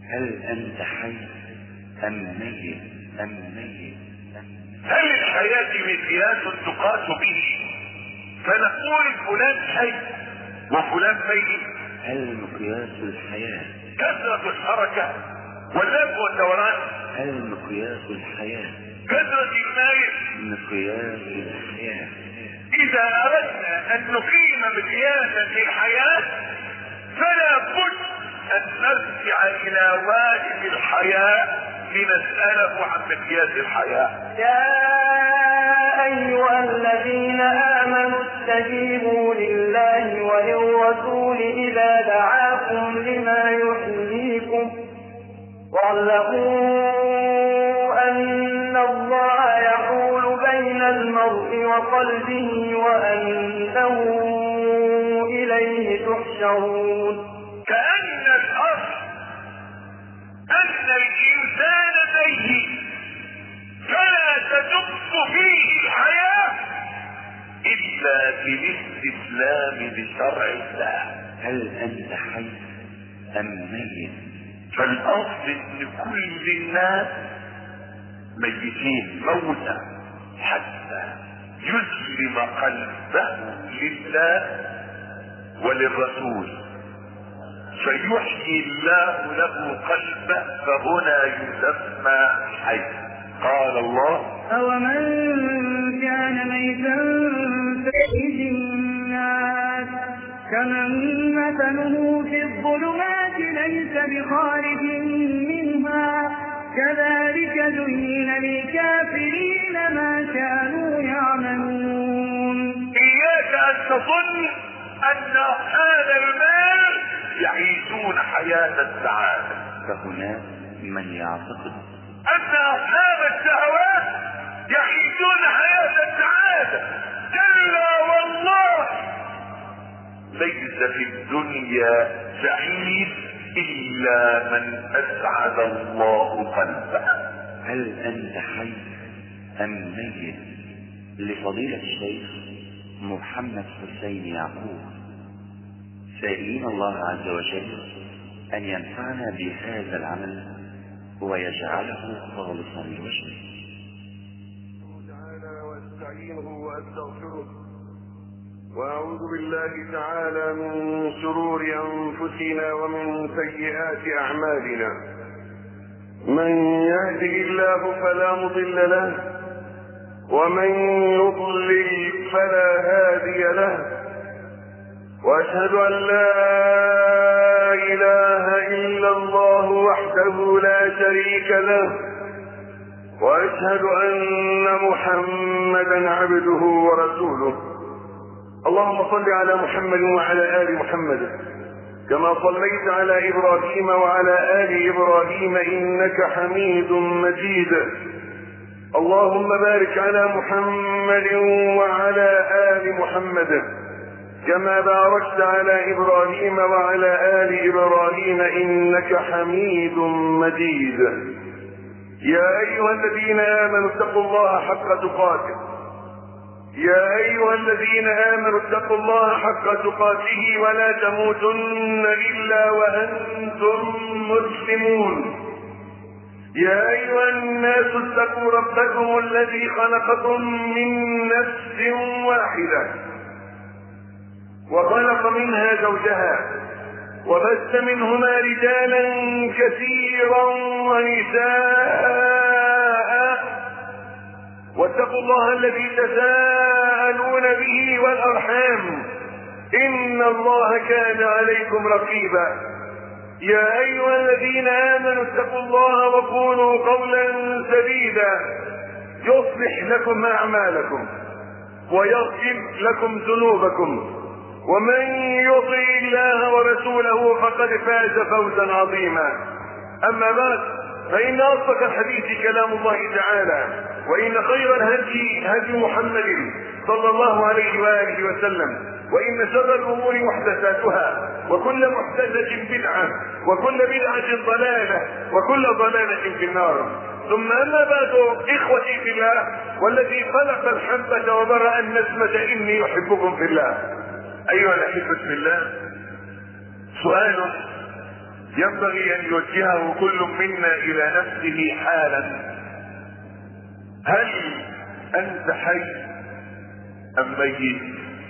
هل أنت حي أم ميت أم ميت هل الحياة مقياس تقاس به فنقول فلان حي وفلان ميت هل مقياس الحياة كثرة الحركة واللف والدوران هل مقياس الحياة كثرة الماء مقياس الحياة إذا أردنا أن نقيم مقياسا للحياة فلا بد أن نرجع إلى واجب الحياة لنسأله عن مقياس الحياة يا أيها الذين آمنوا استجيبوا لله وللرسول إذا دعاكم لما يحييكم واعلموا أن الله يحول بين المرء وقلبه وأنه إليه تحشرون كأن الأصل أن الإنسان ميت فلا تدق فيه الحياة إلا بالاستسلام لشرع الله هل أنت حي أم ميت فالأصل أن كل الناس ميتين موتى حتى يسلم قلبه لله وللرسول فيحيي الله له قلبه فهنا يسمى حي قال الله أومن كان ميتا فيه الناس كمن مثله في الظلمات ليس بخارج منها كذلك زين للكافرين ما كانوا يعملون إياك أن تظن أن أصحاب المال يعيشون حياة السعادة فهناك من يعتقد أن أصحاب الشهوات يعيشون حياة السعادة كلا والله ليس في الدنيا سعيد إلا من أسعد الله قلبه هل أنت حي أم ميت لفضيلة الشيخ محمد حسين يعقوب سائلين الله عز وجل أن ينفعنا بهذا العمل ويجعله خالصا لوجهه تعالى واستعينه واستغفره واعوذ بالله تعالى من شرور انفسنا ومن سيئات اعمالنا من يهده الله فلا مضل له ومن يضلل فلا هادي له واشهد ان لا اله الا الله وحده لا شريك له واشهد ان محمدا عبده ورسوله اللهم صل على محمد وعلى ال محمد كما صليت على ابراهيم وعلى ال ابراهيم انك حميد مجيد اللهم بارك على محمد وعلى ال محمد كما باركت على ابراهيم وعلى ال ابراهيم انك حميد مجيد يا ايها الذين امنوا اتقوا الله حق تقاته يا ايها الذين امنوا اتقوا الله حق تقاته ولا تموتن الا وانتم مسلمون يا ايها الناس اتقوا ربكم الذي خلقكم من نفس واحده وخلق منها زوجها وبث منهما رجالا كثيرا ونساء واتقوا الله الذي تساءلون به والارحام ان الله كان عليكم رقيبا يا ايها الذين امنوا اتقوا الله وقولوا قولا سديدا يصلح لكم اعمالكم ويغفر لكم ذنوبكم ومن يطع الله ورسوله فقد فاز فوزا عظيما اما بعد فان اصدق الحديث كلام الله تعالى وان خير الهدي هدي محمد صلى الله عليه واله وسلم وان شر الامور محدثاتها وكل محدثه بدعه وكل بدعه ضلاله وكل ضلاله في النار ثم اما بعد اخوتي في الله والذي خلق الحبه وبرا النسمه اني احبكم في الله ايها الاحبه في الله سؤال ينبغي ان يوجهه كل منا الى نفسه حالا هل انت حي ام ميت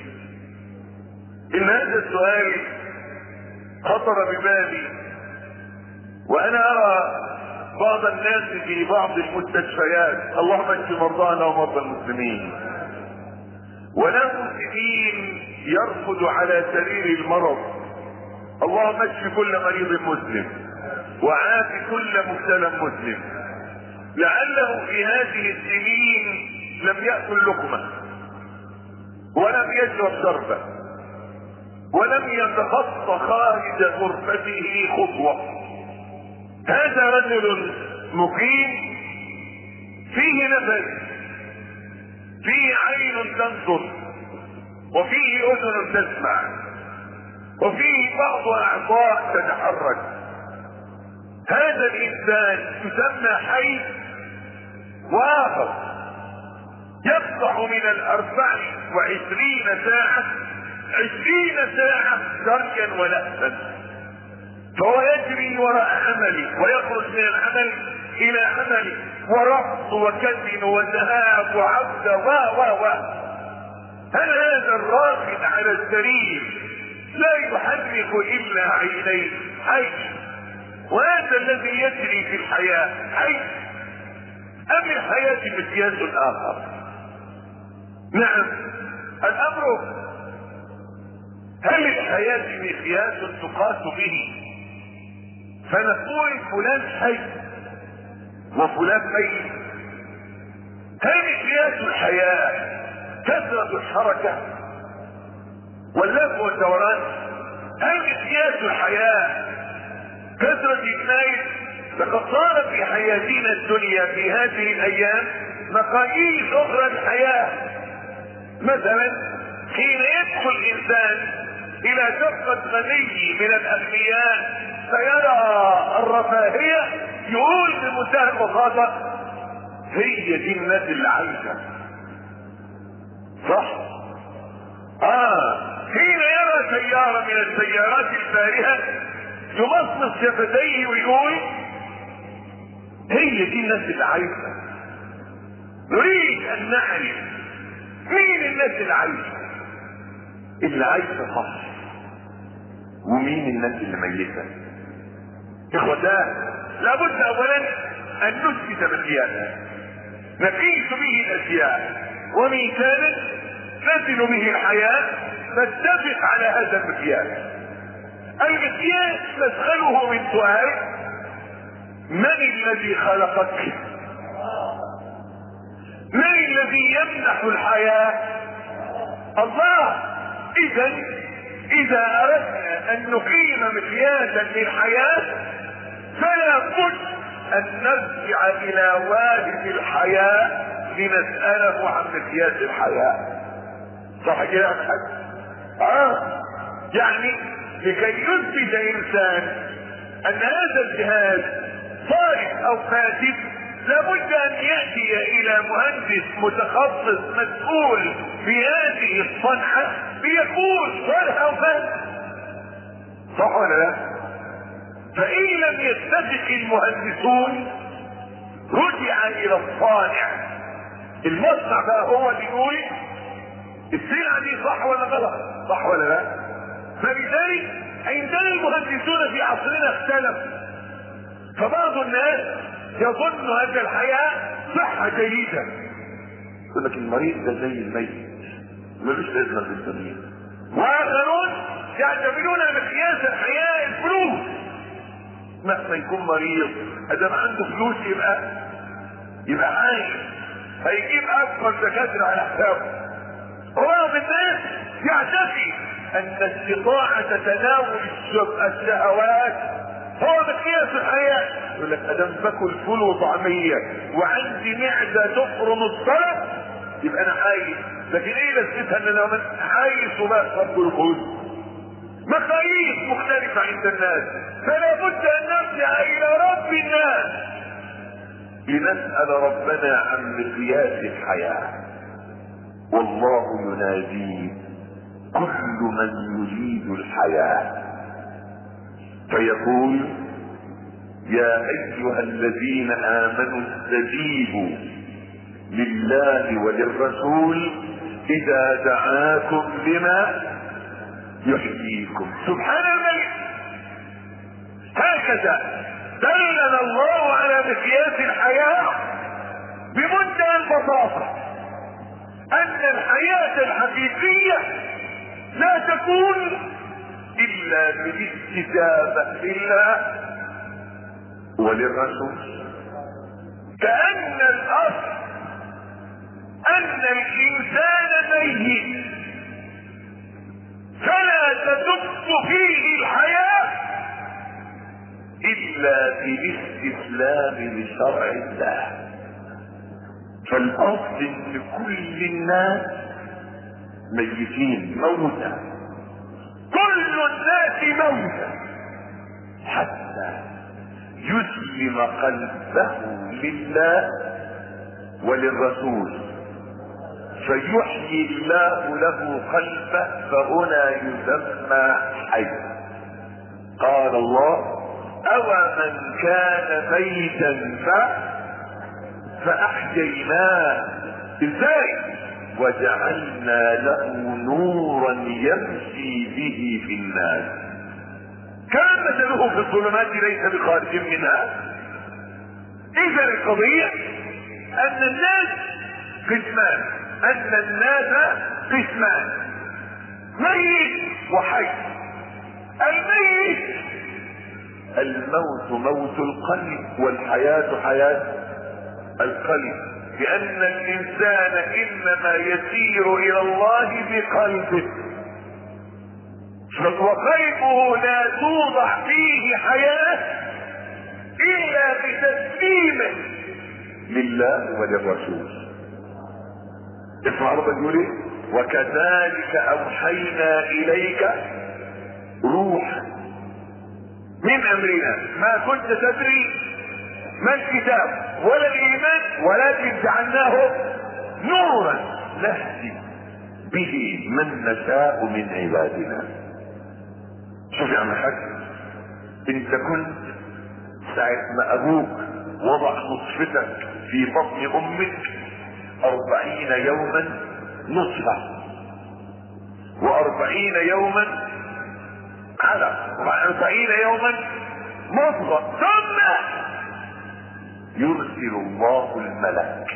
ان هذا السؤال خطر ببالي وانا ارى بعض الناس في بعض المستشفيات اللهم اشف مرضانا ومرضى المسلمين ونام سنين يرفض على سرير المرض اللهم اشف كل مريض مسلم وعاف كل مبتلى مسلم لعله في هذه السنين لم يأكل لقمة ولم يشرب شربة ولم يتخطى خارج غرفته خطوة هذا رجل مقيم فيه نفس فيه عين تنظر وفيه اذن تسمع وفيه بعض اعضاء تتحرك هذا الانسان يسمى حي واخر يقطع من الاربع وعشرين ساعة عشرين ساعة درجا ولهفا فهو يجري وراء عمله ويخرج من العمل الى عمله ورفض وكذب وذهاب وعبد و و و هل هذا الراقد على السرير لا يحرك الا عينيه حي وهذا الذي يجري في الحياة حي ام الحياة مقياس اخر نعم الامر هل الحياة مقياس تقاس به فنقول فلان حي وفلان ميت هل مقياس الحياة كثرة الحركة واللف والدوران هل مقياس الحياة كثرة الميت لقد صار في حياتنا الدنيا في هذه الايام مقاييس اخرى الحياة مثلا حين يدخل الانسان الى شقة غني من الاغنياء فيرى الرفاهية يقول بمنتهى البساطة هي دي الناس اللي عايشة صح اه حين يرى سيارة من السيارات الفارهة يمصمص شفتيه ويقول هي دي الناس اللي عايشة نريد ان نعرف مين الناس اللي عايشة اللي عايشة صح ومين الناس اللي ميتة اخوتان لابد اولا ان نثبت مكيانا نقيس به الاشياء وميزانا نزن به الحياة نتفق على هذا المكياس المكياس نسأله من سؤال من الذي خلقك من الذي يمنح الحياة الله اذا اذا اردنا ان نقيم مقياسا للحياة فلا بد ان نرجع الى والد الحياة لنسأله عن مقياس الحياة صح كده يا حاج اه يعني لكي يثبت انسان ان هذا الجهاز صالح او فاسد لابد ان ياتي الى مهندس متخصص مسؤول في هذه الصنعه ليقول صالح او فاسد صح ولا لا فان لم يتفق المهندسون رجع الى الصانع المصنع بقى هو اللي يقول السلعه دي صح ولا غلط صح ولا لا فلذلك عندنا المهندسون في عصرنا اختلفوا فبعض الناس يظن ان الحياه صحه جيده يقول لك المريض ده زي الميت ملوش لازمه في الدنيا واخرون يعتبرون مقياس الحياه الفلوس مهما يكون مريض ادام عنده فلوس يبقى يبقى عايش هيجيب اكبر دكاتره على حسابه وبعض الناس يعتقد ان استطاعة تناول الشهوات هو مقياس الحياة يقول لك ادام باكل فول وطعمية وعندي معدة تفرم الصلاة يبقى انا عايش لكن ايه لذتها ان انا عايش وبشرب جلوكوز مقاييس مختلفة عند الناس فلا بد ان نرجع الى رب الناس لنسأل ربنا عن مقياس الحياة والله يناديه كل من يريد الحياة فيقول يا ايها الذين امنوا استجيبوا لله وللرسول اذا دعاكم لما يحييكم سبحان الملك هكذا دلنا الله على مقياس الحياة بمنتهى البساطة ان الحياة الحقيقية لا تكون الا بالاستجابة لله وللرسول كأن الاصل ان الانسان ميت فلا تدب فيه الحياة الا بالاستسلام لشرع الله فالاصل ان كل الناس ميتين موتى كل الناس موتى حتى يسلم قلبه لله وللرسول فيحيي الله له قلبه فهنا يسمى حي قال الله او من كان ميتا ف فاحييناه ازاي وجعلنا له نورا يمشي به في الناس كان مثله في الظلمات ليس بخارج منها اذا القضية ان الناس قسمان ان الناس قسمان ميت وحي الميت الموت موت القلب والحياة حياة القلب لان الانسان انما يسير الى الله بقلبه وقلبه لا توضع فيه حياة الا بتسليمه لله وللرسول اسمع ربك يقول ايه وكذلك اوحينا اليك روحا من امرنا ما كنت تدري ما الكتاب ولا الايمان ولكن جعلناه نورا نهدي به من نشاء من عبادنا شوف يا عم الحاج انت كنت ساعة ما ابوك وضع نطفتك في بطن امك اربعين يوما نطفة واربعين يوما علق واربعين يوما مضغة ثم يرسل الله الملك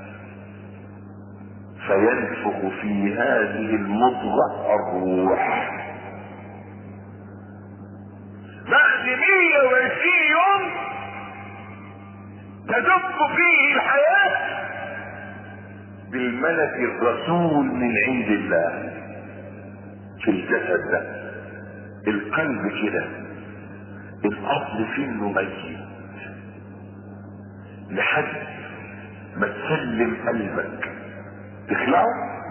فينفخ في هذه المضغة الروح بعد 120 يوم تدب فيه الحياة بالملك الرسول من عند الله في الجسد ده القلب كده الاصل فيه انه ميت لحد ما تسلم قلبك تخلعه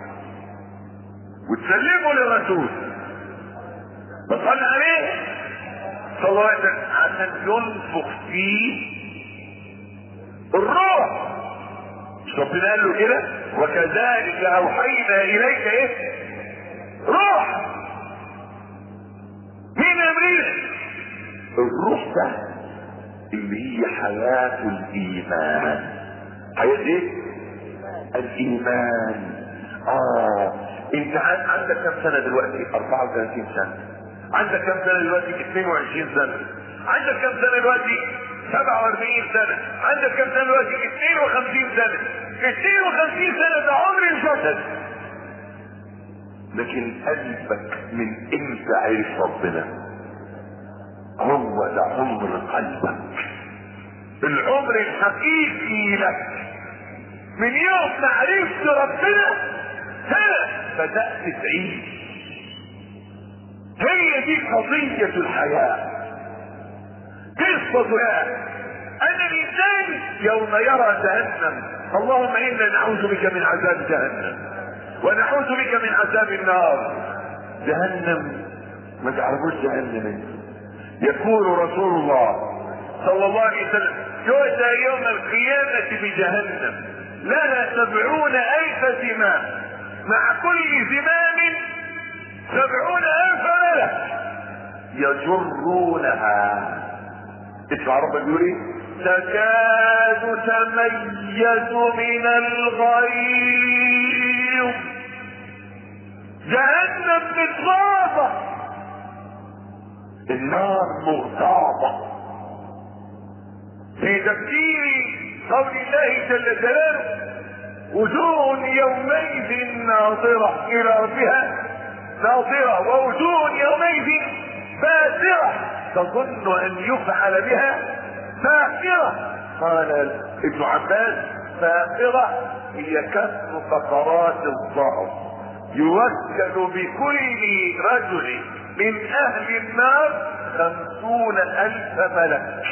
وتسلمه للرسول بصلي عليه صلى الله عليه وسلم عشان ينفخ فيه الروح مش ربنا قال له كده وكذلك اوحينا اليك ايه روح من امرنا الروح ده اللي هي حياة الايمان حياة ايه الايمان اه انت عندك كم سنة دلوقتي 34 سنة عندك كم سنة دلوقتي 22 سنة عندك كم سنة دلوقتي 47 سنة عندك كم سنة دلوقتي 52 سنة 52 سنة ده عمر الجسد لكن قلبك من امتى عرف ربنا هو ده عمر قلبك العمر الحقيقي لك من يوم ما عرفت ربنا هنا بدأت تعيش هي دي قضية الحياة قصة ان الانسان يوم يرى جهنم اللهم انا نعوذ بك من عذاب جهنم ونعوذ بك من عذاب النار جهنم ما تعرفوش جهنم انت يقول رسول الله صلى الله عليه وسلم يؤتى يوم القيامة بجهنم لها سبعون الف زمام مع كل زمام سبعون الف ملك يجرونها اسمع ربك بيقول ايه تكاد تميز من الغيظ جهنم متغاظة النار مغتاظة في تفسير قول الله جل جلاله وجوه يومئذ ناظرة إلى ربها ناظرة ووجوه يومئذ باسرة تظن أن يفعل بها فاقرة قال ابن عباس فاقرة هي كسر قطرات الظهر يوكل بكل رجل من أهل النار خمسون ألف ملك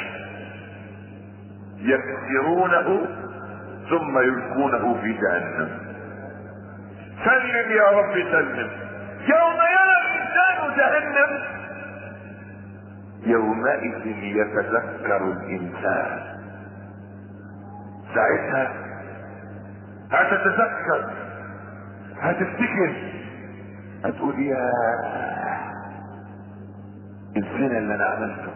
يكسرونه ثم يلقونه في جهنم سلم يا رب سلم يوم يرى الانسان جهنم يومئذ يتذكر الانسان ساعتها هتتذكر هتفتكر هتقول يا الزنا اللي انا عملته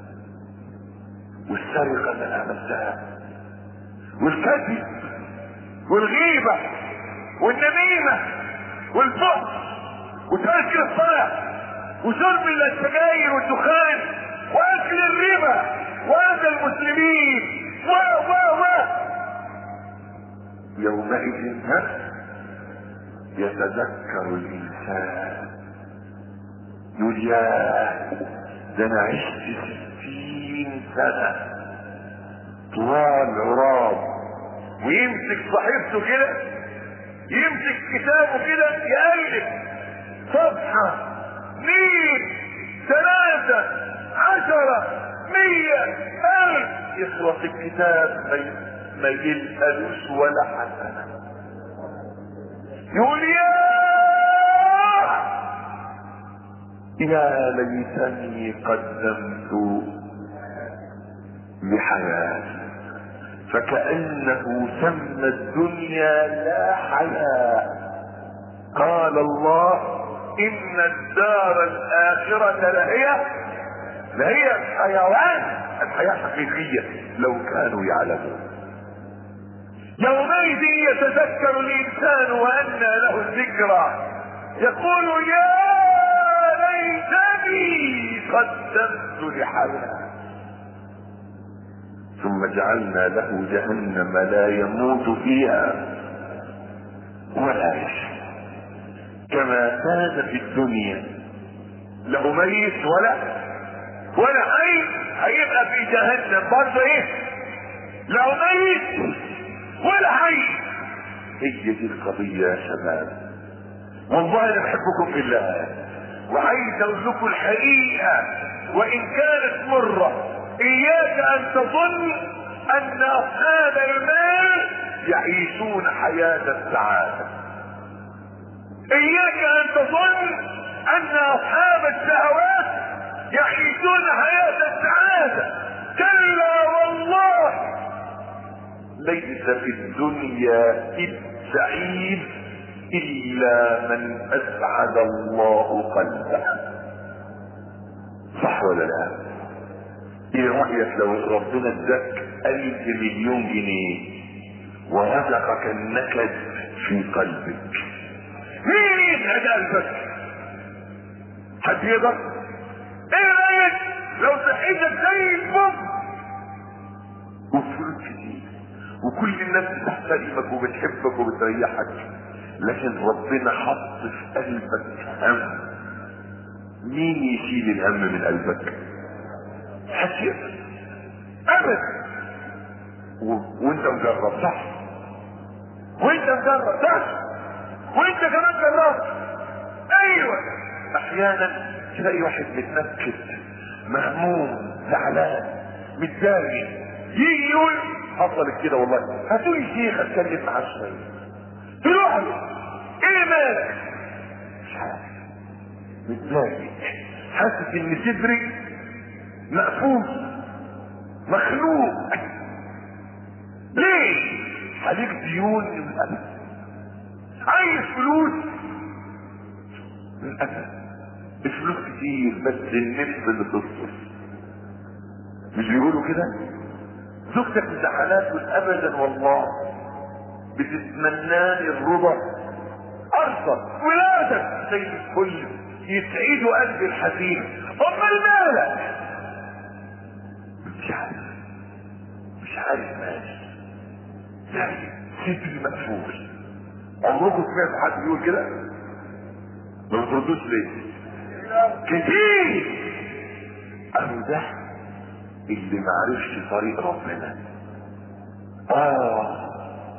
والسرقه اللي انا عملتها والكذب والغيبة والنميمة والبؤس وترك الصلاة وشرب السجاير والدخان واكل الربا واذى المسلمين و و و يومئذ ها يتذكر الانسان يقول يا ده انا عشت ستين سنه طوال عراض ويمسك صحيفته كده يمسك كتابه كده يقلب صفحة مين ثلاثة عشرة مية ألف يخلص الكتاب ما ما يلقلوش ولا حسنة يقول يا يا ليتني قدمت بحياتي فكأنه سمى الدنيا لا حياة قال الله إن الدار الآخرة لهي لهي الحيوان الحياة حقيقية لو كانوا يعلمون يومئذ يتذكر الإنسان وأنى له الذكرى يقول يا ليتني قدمت لحياتي ثم جعلنا له جهنم لا يموت فيها ولا يشفى كما كان في الدنيا له ميت ولا ولا حي هيبقى في جهنم برضه ايه له ميت ولا حي هي دي القضية يا شباب والله انا بحبكم في الله وعايز اقول لكم الحقيقة وان كانت مرة اياك ان تظن ان اصحاب المال يعيشون حياة السعادة اياك ان تظن ان اصحاب الشهوات يعيشون حياة السعادة كلا والله ليس في الدنيا السعيد الا من اسعد الله قلبه صح ولا لا ايه رأيك لو ربنا اداك الف مليون جنيه ورزقك النكد في قلبك مين يسعد قلبك حد يقدر ايه رايك لو صحتك زي الفل وفلوس كتير وكل الناس بتحترمك وبتحبك وبتريحك لكن ربنا حط في قلبك هم مين يشيل الهم من قلبك حسيت ابدا و- وانت مجرب صح وانت مجرب صح وانت كمان جربت ايوه احيانا تلاقي واحد متنكد مهموم زعلان متضايق يجي يقول حصلت كده والله هاتوا لي شيخ اتكلم معاه شويه تروح له ايه مالك مش عارف متضايق حاسس ان صدري مقفول مخنوق ليه عليك ديون من الابد عايز فلوس من الابد الفلوس كتير بس النفس اللي تصرف مش بيقولوا كده زوجتك امتحانات ابدا والله بتتمناني الرضا ارضى ولادك زي الفل يسعدوا قلبي الحزين امال مالك مش عارف مش عارف ماشي يعني صدري مقفول عمركم سمعتوا حد بيقول كده ما بتردوش ليه كتير قالوا ده اللي معرفش طريق ربنا اه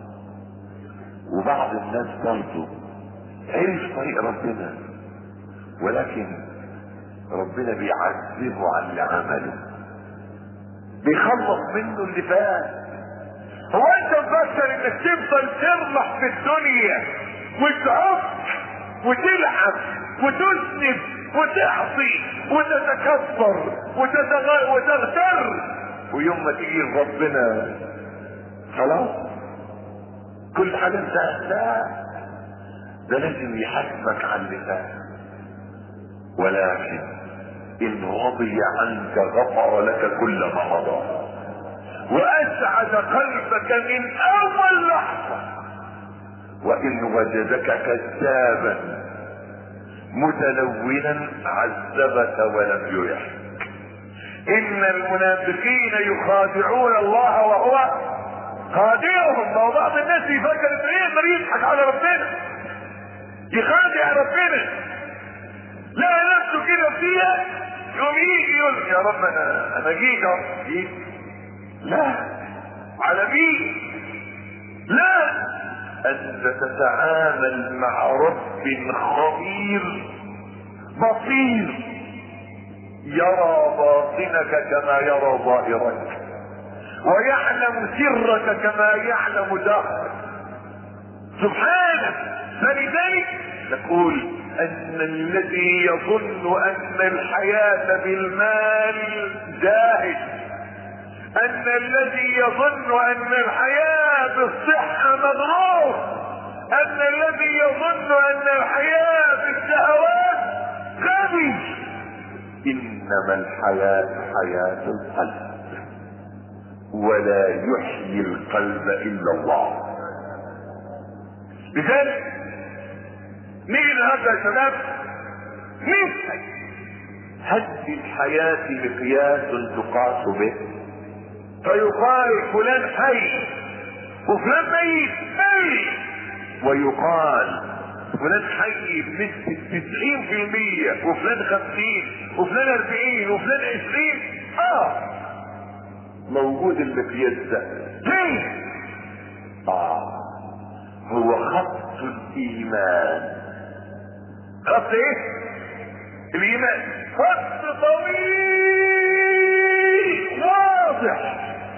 وبعض الناس برضه عرف طريق ربنا ولكن ربنا بيعذبه على اللي عمله بيخلص منه اللي فات هو انت مفكر انك تفضل ترمح في الدنيا وتعق وتلعب وتذنب وتعصي وتتكبر وتتغ... وتغتر ويوم ما تيجي ربنا خلاص كل حاجه انتهت لا ده لازم يحاسبك على اللي فات ولكن ان رضي عنك غفر لك كل ما مضى واسعد قلبك من اول لحظه وان وجدك كذابا متلونا عذبك ولم يرحك ان المنافقين يخادعون الله وهو خادعهم ما هو بعض الناس يفكر انه يقدر يضحك على ربنا يخادع ربنا لا نفسه كده فيها يوم يجي يقول يا رب انا انا جيت أهو. جيت لا على مين لا انت تتعامل مع رب خبير بصير يرى باطنك كما يرى ظاهرك ويعلم سرك كما يعلم دهرك سبحانه فلذلك نقول ان الذي يظن ان الحياة بالمال زاهد ان الذي يظن ان الحياة بالصحة مغرور ان الذي يظن ان الحياة بالشهوات غبي انما الحياة حياة القلب ولا يحيي القلب الا الله لذلك نيجي النهارده يا شباب نسأل هل في الحياة مقياس تقاس به فيقال فلان حي وفلان ميت ميت ويقال فلان حي بنسبة تسعين في المية وفلان خمسين وفلان اربعين وفلان عشرين اه موجود المقياس ده ليه؟ اه هو خط الايمان خط ايه الايمان خط طويل واضح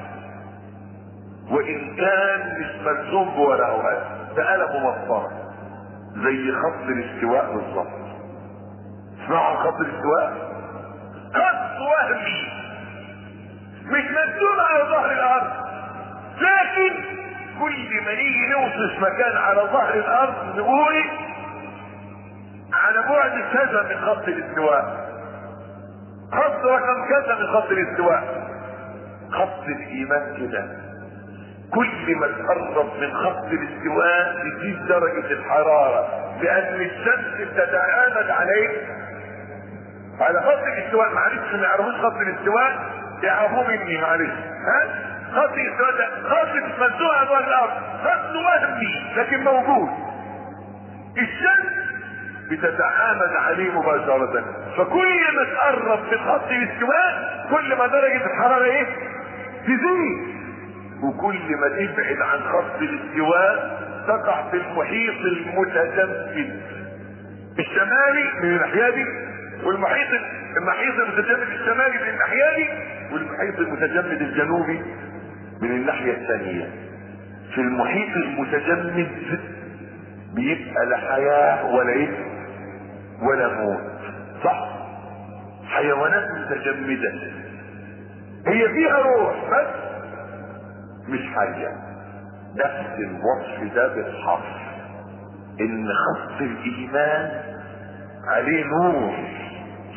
وان كان مش مرسوم بورقه وقلم ده قلم ومسطره زي خط الاستواء بالظبط اسمعوا خط الاستواء خط وهمي مش مرسوم على ظهر الارض لكن كل ما نيجي نوصف مكان على ظهر الارض نقول على بعد كذا من خط الاستواء خط رقم كذا من خط الاستواء خط الايمان كده كل ما تقرب من خط الاستواء تزيد درجة الحرارة لأن الشمس بتتعامد عليه على خط الاستواء معلش ما يعرفوش خط الاستواء يعرفوه مني معلش ها خط الاستواء ده خط منزوع عن الارض خط وهمي لكن موجود الشمس بتتعامد عليه مباشرة فكل ما تقرب من خط الاستواء كل ما درجة الحرارة ايه تزيد وكل ما تبعد عن خط الاستواء تقع في المحيط المتجمد الشمالي من الناحية دي والمحيط المحيط المتجمد الشمالي من الناحية دي والمحيط المتجمد الجنوبي من الناحية الثانية في المحيط المتجمد بيبقى لا حياة ولا ايه ولا موت صح حيوانات متجمدة هي فيها روح بس مش حية نفس الوصف ده بالحرف ان خط الايمان عليه نور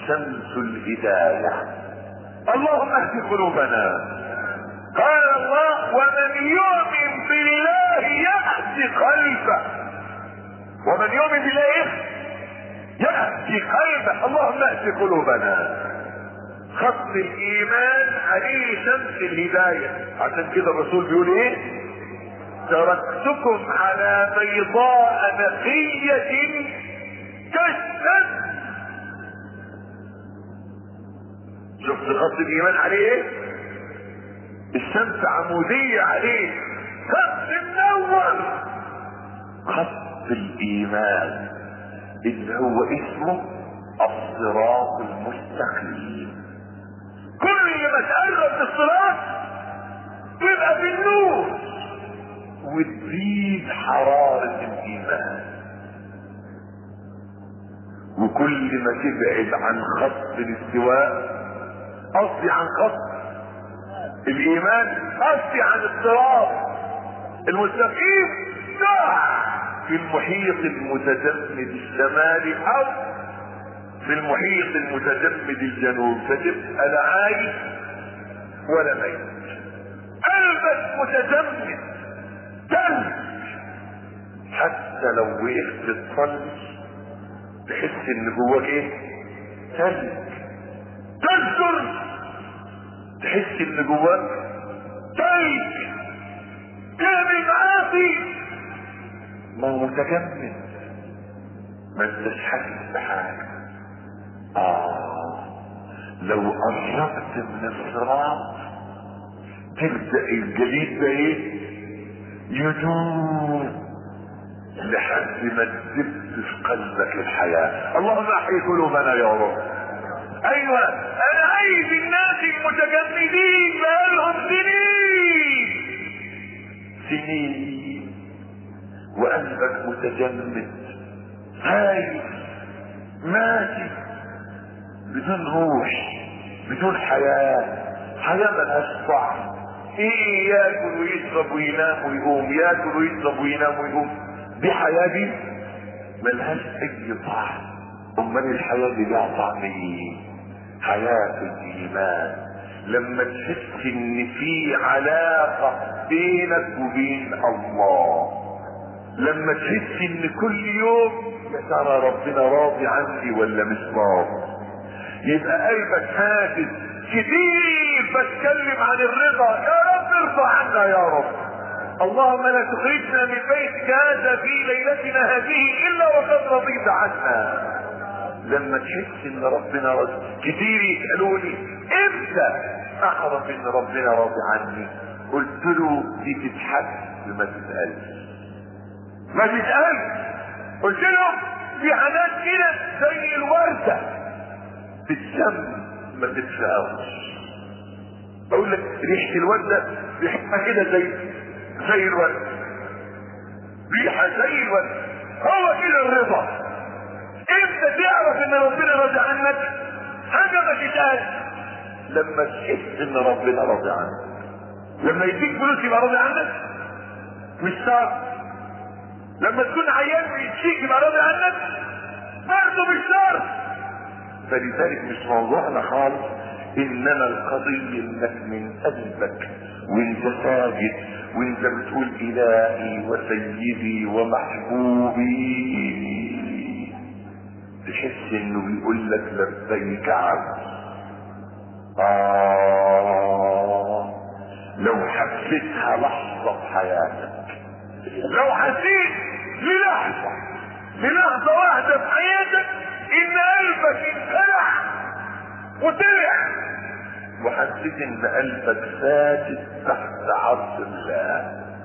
شمس الهداية اللهم اهد قلوبنا قال الله ومن يؤمن بالله يهدي قلبه ومن يؤمن بالله إيه؟ يهدي قلبه اللهم اهد قلوبنا خط الايمان عليه شمس الهداية عشان كده الرسول بيقول ايه تركتكم على بيضاء نقية كالشمس شفت خط الايمان عليه ايه الشمس عمودية عليه خط منور خط الايمان اللي هو اسمه الصراط المستقيم كل ما تقرب للصراط تبقى في النور وتزيد حرارة الايمان وكل ما تبعد عن خط الاستواء قصدي عن خط الايمان قصدي عن الصراط المستقيم تقع في المحيط المتجمد الشمالي او في المحيط المتجمد الجنوب فتبقى لا عايش ولا ميت قلبك متجمد تلج حتى لو وقفت تصلي تحس ان جواك ايه تلج تذكر تحس ان جواك تلج تعمل معاصي ما هو متجمد ما انتش حاسس بحاجه اه لو قربت من الصراط تبدا الجليد ده ايه يدور لحد ما تدب في قلبك الحياه اللهم احيي قلوبنا يا رب ايوه انا عايز الناس المتجمدين بقالهم سنين سنين وقلبك متجمد هايف ماشي بدون روح بدون حياة حياة ملهاش طعم ايه ياكل ويشرب وينام ويقوم ياكل ويشرب وينام ويقوم دي حياة دي ملهاش اي طعم امال الحياة دي لها طعم ايه حياة الايمان لما تحس ان في علاقة بينك وبين الله لما تحس ان كل يوم يا ترى ربنا راضي عني ولا مش راضي يبقى قلبك حاسس كتير بتكلم عن الرضا يا رب ارضى عنا يا رب اللهم لا تخرجنا من بيتك هذا في ليلتنا هذه الا وقد رضيت عنا لما تحس ان ربنا راضي كتير يسالوني امتى اعرف ان ربنا راضي عني قلت له دي تتحس ما تسالش ما تسالش قلت له في حاجات كده زي الورده تتشم ما تتشافش اقول لك ريحه الورده ريحتها كده زي زي الورد ريحه زي الورد هو كده الرضا امتى تعرف ان ربنا راضي عنك حاجه ما تتقال لما تحس ان ربنا راضي عنك لما يديك فلوس يبقى راضي عنك مش شرط لما تكون عيان ويشيك يبقى راضي عنك برضه مش شرط فلذلك مش موضوعنا خالص انما القضية انك من قلبك وانت ساجد وانت بتقول الهي وسيدي ومحبوبي تحس انه بيقول لك لبيك عبد آه لو حسيتها لحظة في حياتك لو حسيت للحظة للحظة واحدة في حياتك ان قلبك انخلع وطلع وحسيت ان قلبك ساجد تحت عرش الله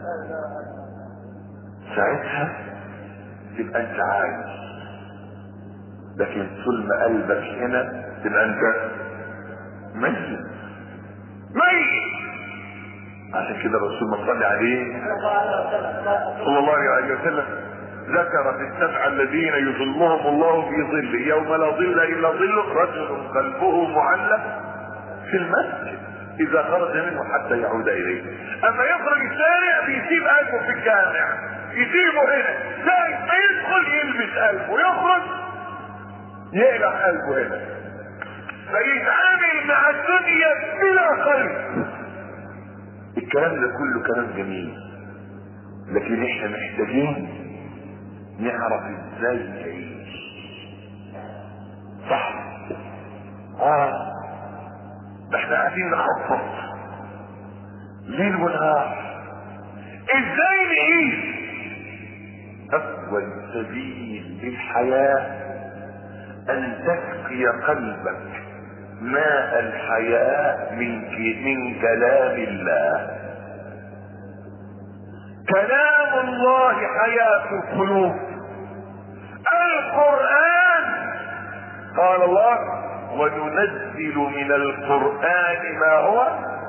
ساعتها تبقى انت عايش لكن طول ما قلبك هنا تبقى انت ميت ميت عشان كده الرسول ما صلى عليه صلى الله عليه وسلم ذكر في السبع الذين يظلهم الله في ظله يوم لا ظل الا ظله رجل قلبه معلق في المسجد اذا خرج منه حتى يعود اليه اما يخرج الشارع بيسيب قلبه في الجامع يسيبه هنا ساعة ما يدخل يلبس قلبه يخرج يقلع قلبه هنا فيتعامل مع الدنيا بلا قلب الكلام ده كله كلام جميل لكن احنا محتاجين نعرف ازاي نعيش صح اه ده احنا قاعدين نخطط ليل ونهار ازاي نعيش اول سبيل للحياه ان تسقي قلبك ماء الحياة من من كلام الله كلام الله حياة القلوب القرآن قال الله وننزل من القرآن ما هو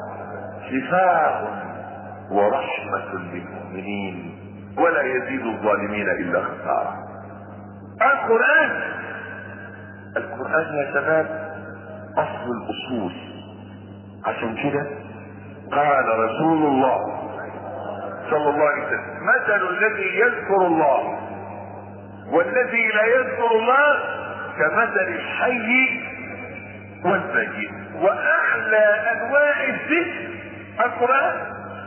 شفاء ورحمة للمؤمنين ولا يزيد الظالمين إلا خسارة القرآن القرآن يا شباب أصل الأصول عشان كده قال رسول الله صلى الله عليه وسلم مثل الذي يذكر الله والذي لا يذكر الله كمثل الحي والميت واعلى انواع الذكر القران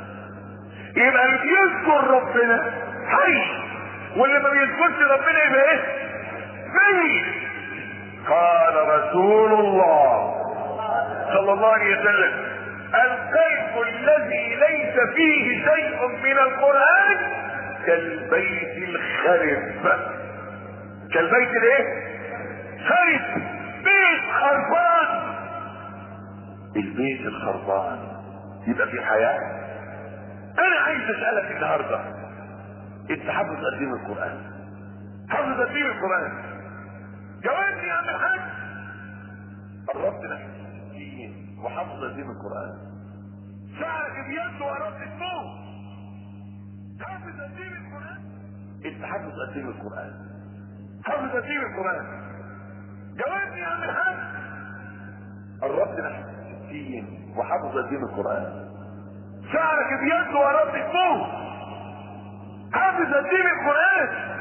يبقى اللي بيذكر ربنا حي واللي ما بيذكرش ربنا يبقى ايه ميت قال رسول الله صلى الله عليه وسلم القلب الذي ليس فيه شيء من القرآن كالبيت الخرب كالبيت الايه خرب بيت خربان البيت الخربان يبقى في حياة انا عايز اسألك النهاردة انت حافظ قد ايه من القرآن حافظ قد ايه من القرآن جاوبني يا عم الحاج قربت نفسي ستين وحافظ قد ايه من القرآن شعرك بيده وقربت تموت حافظ قد ايه من القرآن انت حافظ قد ايه من القرآن حافظ قد ايه من القرآن جاوبني يا عم الحاج قربت نفسي ستين وحافظ قد ايه من القرآن شعرك بيده وقربت تموت حافظ قد ايه من القرآن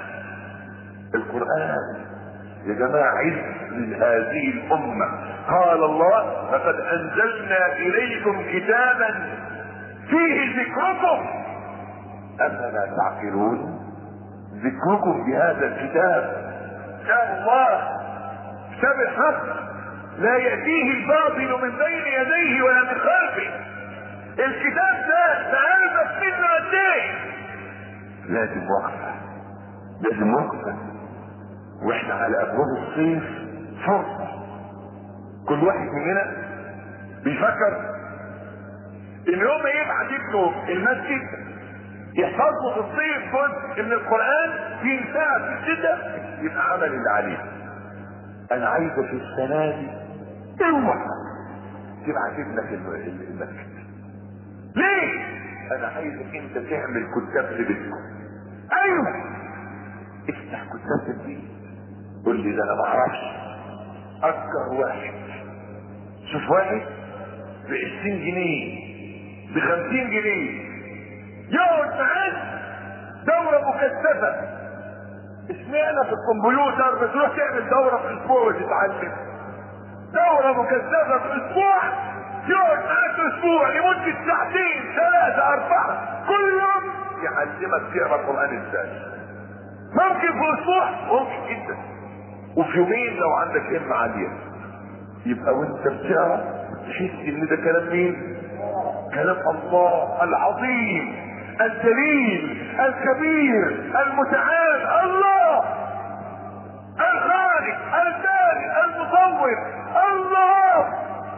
القرآن يا جماعة عز لهذه الأمة قال الله لقد أنزلنا إليكم كتابا فيه ذكركم أفلا تعقلون ذكركم بهذا الكتاب كتاب الله كتاب الحق لا يأتيه الباطل من بين يديه ولا من خلفه الكتاب ده تعرفت منه قد ايه لازم وقفة لازم وقفة واحنا على ابواب الصيف فرصة كل واحد مننا بيفكر ان يوم ما يبعت ابنه المسجد يحفظ له في الصيف جزء من القرآن في ساعة في الشدة يبقى عمل اللي عليه انا عايزه في السنة دي اوعى تبعت ابنك المسجد ليه؟ انا عايزك انت تعمل كتاب لبيتكم ايوه افتح كتاب البيت قول لي ده انا ما اعرفش اكثر واحد شوف واحد ب 20 جنيه ب 50 جنيه يقعد معاك دورة مكثفة اشمعنى في الكمبيوتر بتروح تعمل دورة في اسبوع وتتعلم دورة مكثفة في اسبوع يقعد معاك اسبوع لمدة ساعتين ثلاثة اربعة كل يوم يعلمك تقرا القرآن ازاي ممكن في اسبوع ممكن جدا وفي يومين لو عندك همة عالية يبقى وانت بتقرا تحس ان ده كلام مين؟ كلام الله العظيم الجليل الكبير المتعال الله الخالق البارئ المصور الله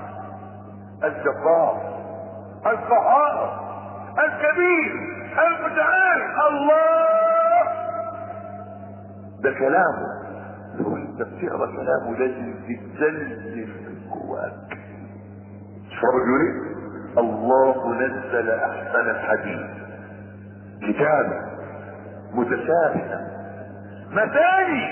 الجبار القهار الكبير المتعال الله ده كلامه لو انت بتقرا كلامه لازم تتزلزل من جواك شوف بيقول ايه الله نزل احسن الحديث كتابا متشابها مثاني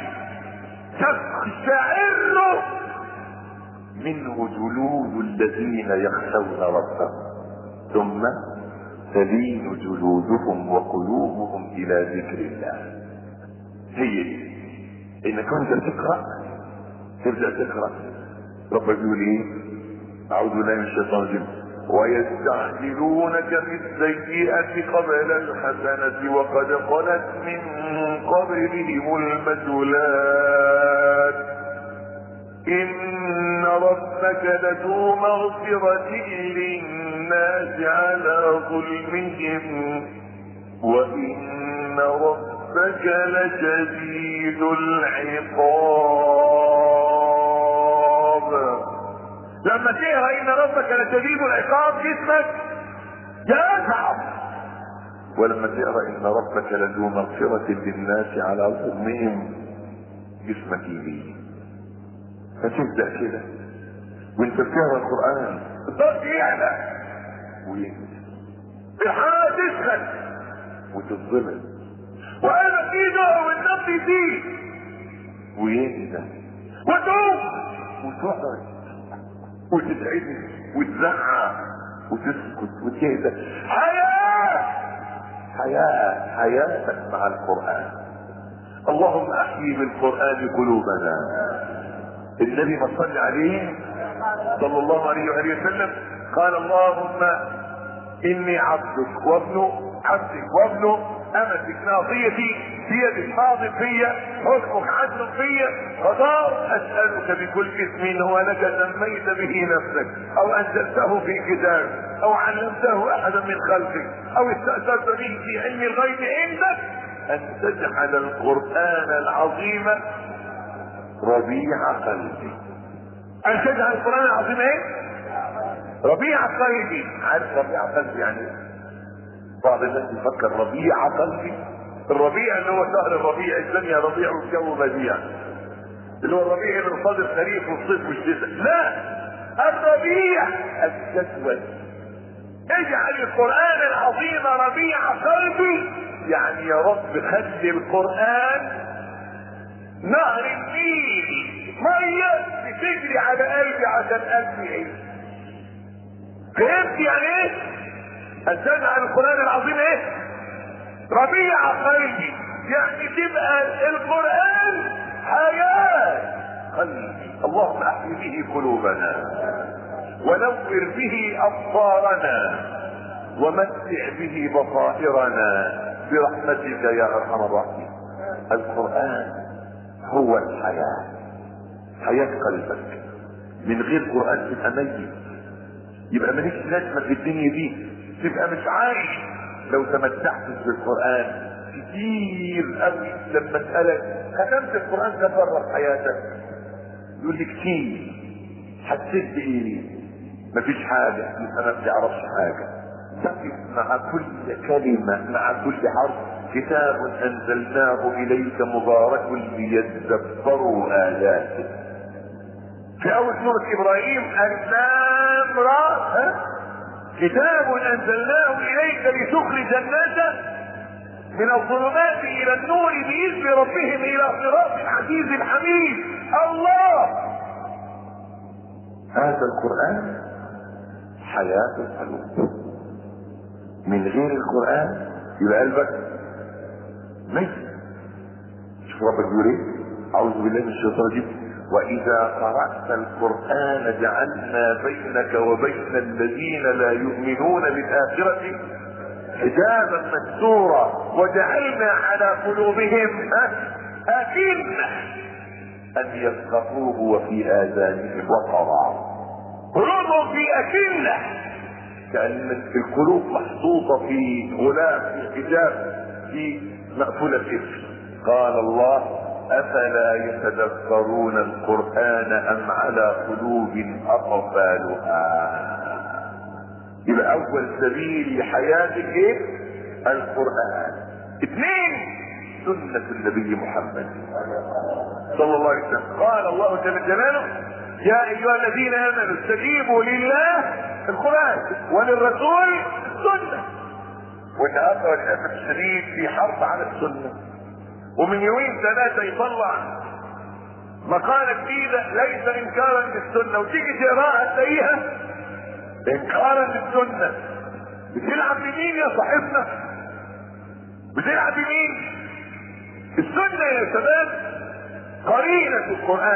تقشعر منه جلود الذين يخشون ربهم ثم تلين جلودهم وقلوبهم الى ذكر الله هي دي انك انت تقرا تبدا تقرا ربك يقول ايه اعوذ بالله من الشيطان الرجيم ويستعجلونك بالسيئة قبل الحسنة وقد خلت من قبلهم المثلات إن ربك لذو مغفرة للناس على ظلمهم وإن ربك لشديد العقاب لما تقرا ان ربك لشديد العقاب جسمك يتعب ولما تقرا ان ربك لذو مغفرة للناس على ظلمهم جسمك يلين فتبدا كده وانت بتقرا القران الضغط يعلى ويهدى الحراره تسخن وتتظلم وانا في نوع والنبض يزيد ويهدى وتقوم وتقعد وتتعدل وتزعق وتسكت وتهدى حياة حياة حياتك مع القرآن اللهم احيي بالقرآن قلوبنا النبي ما صلى عليه صلى الله عليه وآله وسلم قال اللهم اني عبدك وابن عبدك وابن امتك ناصيتي بيدك ماض فيا حكمك عدل فيا قضاء اسالك بكل اسم هو لك سميت به نفسك او انزلته في كتاب او علمته احدا من خلقك او استاثرت به في علم الغيب عندك ان تجعل القران العظيم ربيع قلبي ان تجعل القران العظيم ايه ربيع قلبي عارف ربيع قلبي يعني ايه بعض الناس يفكر ربيع قلبي الربيع اللي هو شهر الربيع الدنيا ربيع والجو بديع اللي هو الربيع اللي قصاد الخريف والصيف والشتاء لا الربيع الجدول اجعل القران العظيم ربيع قلبي يعني يا رب خلي القران نهر النيل ميه بتجري على قلبي عشان قلبي يعيش فهمت يعني ايه؟ ان تجعل القران العظيم ايه ربيع قلبي يعني تبقى القران حياه قلبي اللهم احي به قلوبنا ونور به ابصارنا ومتع به بصائرنا برحمتك يا ارحم الراحمين القران هو الحياه حياه قلبك من غير قران تبقى ميت يبقى ماليش لازمه في الدنيا دي تبقى مش عايش لو تمتعت بالقران كتير قوي لما اسالك ختمت القران كم مره في حياتك يقول لي كتير حسيت بايه مفيش حاجه يبقى ما بتعرفش حاجه تقف مع كل كلمه مع كل حرف كتاب انزلناه اليك مبارك ليدبروا اياته في اول سوره ابراهيم الام را ها كتاب انزلناه اليك لتخرج الناس من الظلمات الى النور باذن ربهم الى صراط العزيز الحميد الله هذا القران حياه القلوب من غير القران يبقى قلبك ميت شوف ربك بيقول ايه اعوذ بالله من الشيطان الرجيم واذا قرات القران جعلنا بينك وبين الذين لا يؤمنون بالاخره حجابا مستورا وجعلنا على قلوبهم أكنة أن يفقهوه وفي آذانهم وقرا قلوبهم في أكنة كأن القلوب محطوطة في غلاف في حجاب في مقفولة كفر قال الله أفلا يتدبرون القرآن أم على قلوب أقفالها يبقى اول سبيل لحياتك ايه القرآن اثنين سنة النبي محمد صلى الله عليه وسلم قال الله جل جلاله يا ايها الذين امنوا استجيبوا لله القرآن وللرسول السنة والنهارده للاسف الشديد في حرب على السنة ومن يومين ثلاثة يطلع مقالة جديدة ليس انكارا للسنة وتيجي تقراها تلاقيها انكارا للسنة بتلعب بمين يا صاحبنا بتلعب بمين السنة يا شباب قرينة القرآن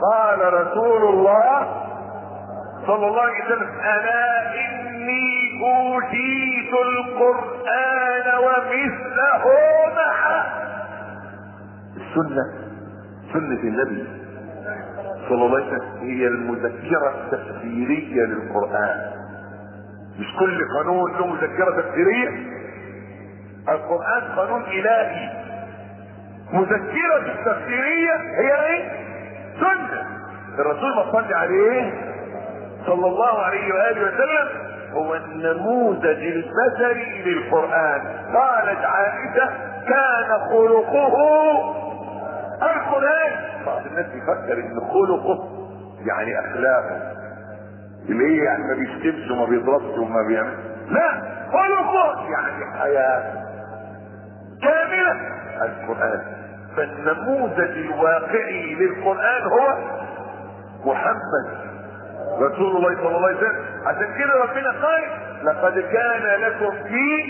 قال رسول الله صلى الله عليه وسلم الا اني اوتيت القران ومثله معه السنه سنه النبي صلى الله عليه وسلم هي المذكره التفسيريه للقران مش كل قانون له مذكره تفسيريه القران قانون الهي مذكره التفسيريه هي ايه سنه الرسول ما صلى عليه صلى الله عليه واله وسلم هو النموذج البشري للقران قالت عائشه كان خلقه القران بعض الناس يفكر ان خلقه يعني اخلاقه اللي هي يعني ما بيشتمش وما بيضربش وما بيعمل لا خلقه يعني حياه كامله القران فالنموذج الواقعي للقران هو محمد رسول الله صلى الله عليه وسلم عشان كده ربنا قال لقد كان لكم في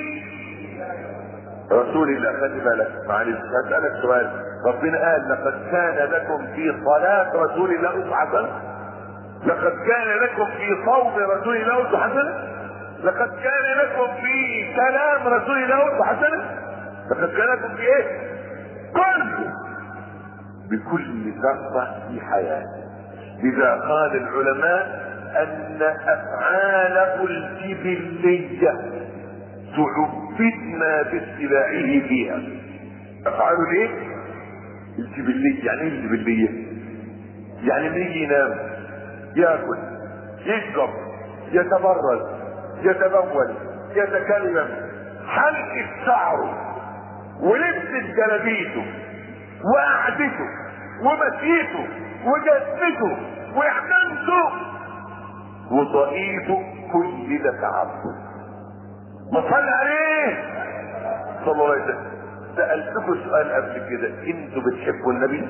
رسول الله خلي بالك معلش هسألك سؤال ربنا قال لقد كان لكم في صلاة رسول الله أسوة حسنة لقد كان لكم في صوم رسول الله أسوة حسنة لقد كان لكم في كلام رسول الله أسوة حسنة لقد كان لكم في ايه؟ كله بكل ذرة في حياته لذا قال العلماء ان افعاله الجبليه تعبدنا باتباعه فيها افعاله الايه الجبليه يعني ايه الجبليه يعني لما يجي ينام ياكل يشرب يتبرز يتبول يتكلم حلقة شعره ولبس جلابيته وقعدته ومسيته وجسمته واحسانته وطريقه كل ده تعبد ما صلى عليه صلى الله عليه وسلم سألتكم سؤال قبل كده انتوا بتحبوا النبي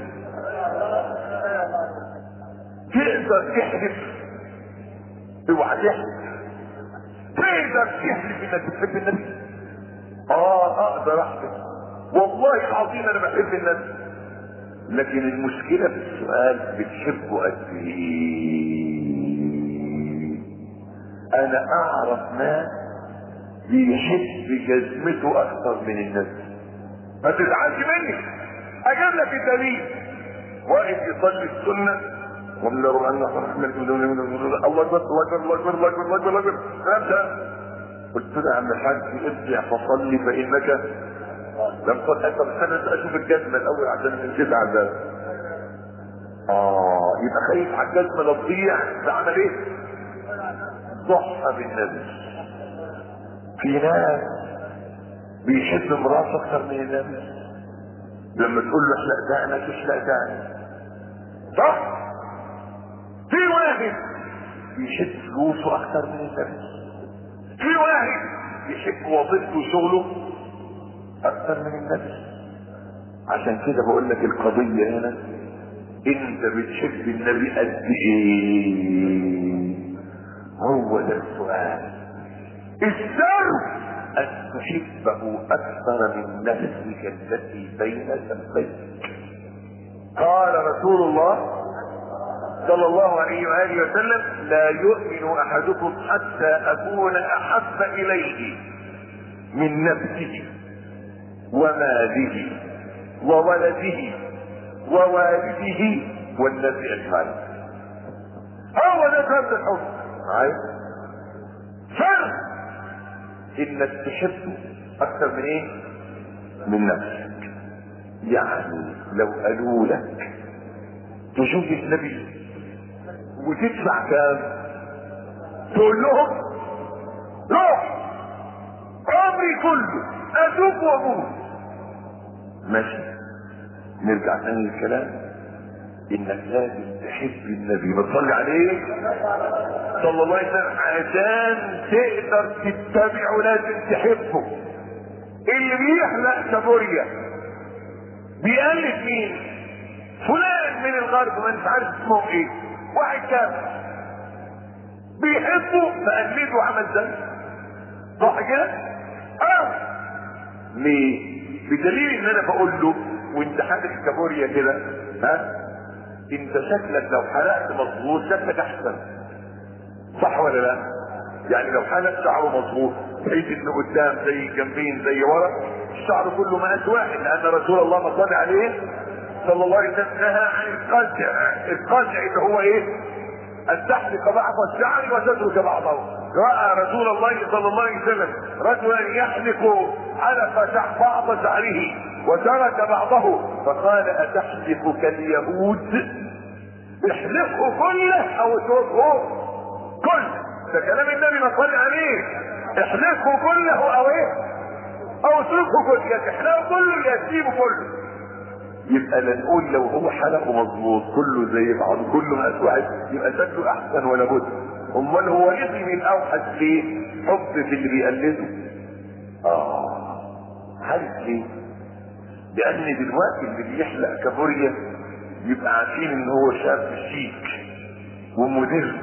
تقدر تحلف اوعى تحلف تقدر تحلف انك بتحب النبي اه اقدر احلف والله العظيم انا بحب النبي لكن المشكلة في السؤال بتحبه قد ايه انا اعرف ناس بيحب جزمته اكثر من الناس ما تزعلش مني اجيب لك الدليل واقف يصلي السنة ومن رب أن الله اكبر الله اكبر الله اكبر الله اكبر الله اكبر الله اكبر الله اكبر ابدا قلت له يا عم الحاج ارجع فصلي فانك لم تقل انت استنى اشوف الجزمه الاول عشان نسيت على الباب اه يبقى خايف على الجزمه لا تضيع فعمل ايه؟ ضحى بالنبي في ناس بيحب مراته اكثر من النبي لما تقول له احلق دقنك احلق دقنك صح؟ في واحد بيحب فلوسه اكثر من النبي في واحد يحب وظيفته وشغله اكثر من النبي عشان كده بقول لك القضية هنا انت بتحب النبي قد ايه هو ده السؤال السر ان تحبه اكثر من نفسك التي بين جنبيك قال رسول الله صلى الله عليه واله وسلم لا يؤمن احدكم حتى اكون احب اليه من نفسه وماله وولده ووالده والناس اجمعين هو ده كلام الحب عايز فرق انك تحبه اكثر من ايه من نفسك يعني لو قالوا لك تشوف النبي وتدفع كام تقول لهم روح عمري كله اشوف واموت ماشي نرجع تاني للكلام انك لازم تحب النبي ما تصلي عليه صلى الله عليه وسلم عشان تقدر تتبعه لازم تحبه اللي بيحلق كابوريا بيقلد مين فلان من الغرب ما انت عارف اسمه ايه واحد كافر بيحبه فقلده عمل زي صح كده اه ليه بدليل ان انا بقول له وانت حاطط الكابوريا كده ها انت شكلك لو حلقت مظبوط شكلك احسن صح ولا لا يعني لو حلق شعره مظبوط بحيث انه قدام زي جنبين زي ورا الشعر كله مقاس واحد لان رسول الله ما صلى عليه صلى الله عليه وسلم نهى عن القزع القزع اللي هو ايه ان تحلق بعض الشعر وتترك بعضه راى رسول الله صلى الله عليه وسلم رجلا يحلق حلق شعر بعض شعره وترك بعضه فقال اتحلق كاليهود احلقه كله او اتركه كله ده كلام النبي ما صلى عليه احلقه كله او ايه او اتركه كله يا تحلقه كله يا تسيبه كله يبقى لا نقول لو هو حلقه مظبوط كله زي بعض كله مقاس واحد يبقى شكله احسن ولا بد امال هو اسم الاوحد ليه حب في اللي بيقلده اه عارف ليه لان دلوقتي اللي بيحلق كابوريا يبقى عارفين ان هو شاب شيك ومدر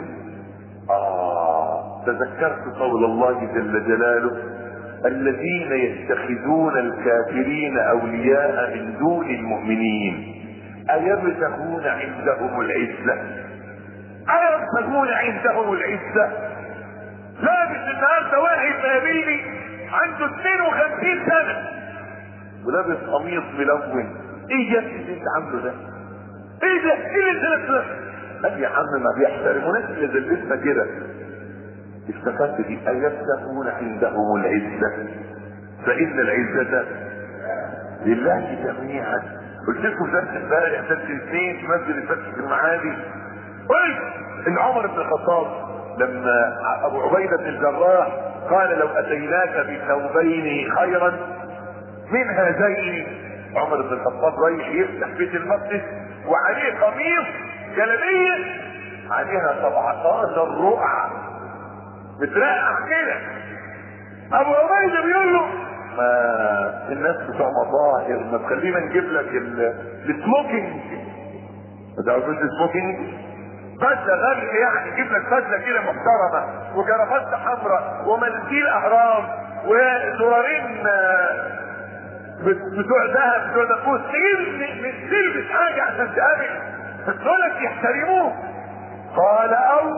اه تذكرت قول الله جل جلاله الذين يتخذون الكافرين اولياء من دون المؤمنين ايبتغون عندهم العزة ايبتغون عندهم العزة لابس النهارده واحد قابلني عنده 52 سنة ولابس قميص ملون ايه يا ابني اللي انت عامله ده؟ ايه ده؟ ايه اللي انت لابسه ده؟ قال يا عم ما بيحترموناش اللي زلتنا كده افتكرت دي ايبتغون عندهم العزة فان العزة لله جميعا قلت لكم درس امبارح درس الاثنين في مسجد الفتح في المعادي قلت ان عمر بن الخطاب لما ابو عبيده بن الجراح قال لو اتيناك بثوبين خيرا من هذين عمر بن الخطاب رايح يفتح بيت المقدس وعليه قميص جلابيه عليها 17 رقعه بترقع كده ابو عبيده بيقول له ما الناس بتوع مظاهر ما تخلينا نجيب لك ال- السموكينج ما تعرفوش السموكينج بدله غاليه يعني نجيب لك بدله كده محترمه وجرافته حمراء ومناديل اهرام وزرارين آه، بت- بتوع ذهب بتوع نفوس تجيب ن- ن- تلبس حاجه عشان تقابل دولت يحترموك قال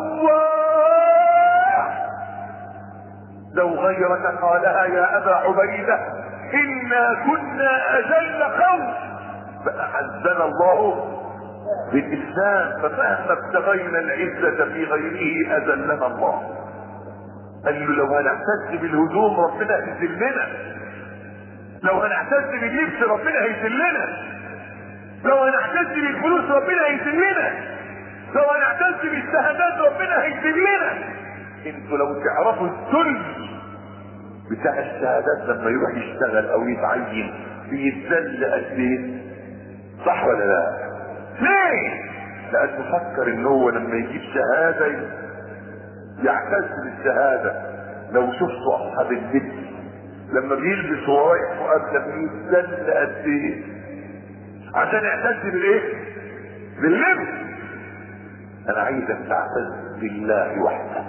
الله لو غيرك قالها يا ابا عبيده انا كنا اجل قوم فاعزنا الله بالاسلام فمهما ابتغينا العزه في غيره اذلنا الله قال له لو هنعتز بالهدوم ربنا هيذلنا لو هنعتز باللبس ربنا هيذلنا لو هنعتز بالفلوس ربنا هيذلنا لو هنعتز بالشهادات ربنا هيذلنا انتوا لو تعرفوا الذل بتاع الشهادات لما يروح يشتغل او يتعين بيتذل قد ايه صح ولا لا ليه لانه فكر ان هو لما يجيب شهاده يعتز بالشهاده لو شفتوا اصحاب اللبس لما بيلبس وهو رايح مقدم بيتذل قد ايه عشان يعتز بالايه باللبس انا عايزك تعتز بالله وحده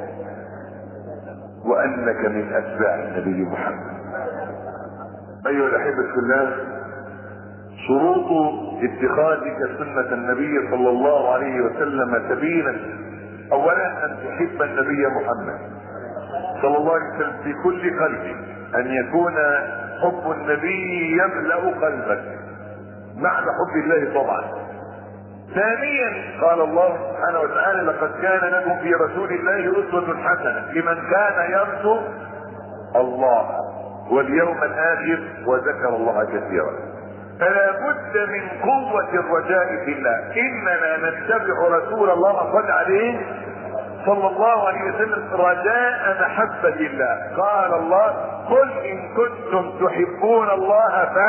وانك من اتباع النبي محمد ايها الاحبه في الله شروط اتخاذك سنة النبي صلى الله عليه وسلم سبيلا اولا ان تحب النبي محمد صلى الله عليه وسلم في كل قلب ان يكون حب النبي يملأ قلبك معنى حب الله طبعا ثانيا قال الله سبحانه وتعالى لقد كان لكم في رسول الله اسوة حسنة لمن كان يرجو الله واليوم الاخر وذكر الله كثيرا فلا بد من قوة الرجاء في الله اننا نتبع رسول الله صلى عليه صلى الله عليه وسلم رجاء محبة الله قال الله قل ان كنتم تحبون الله ف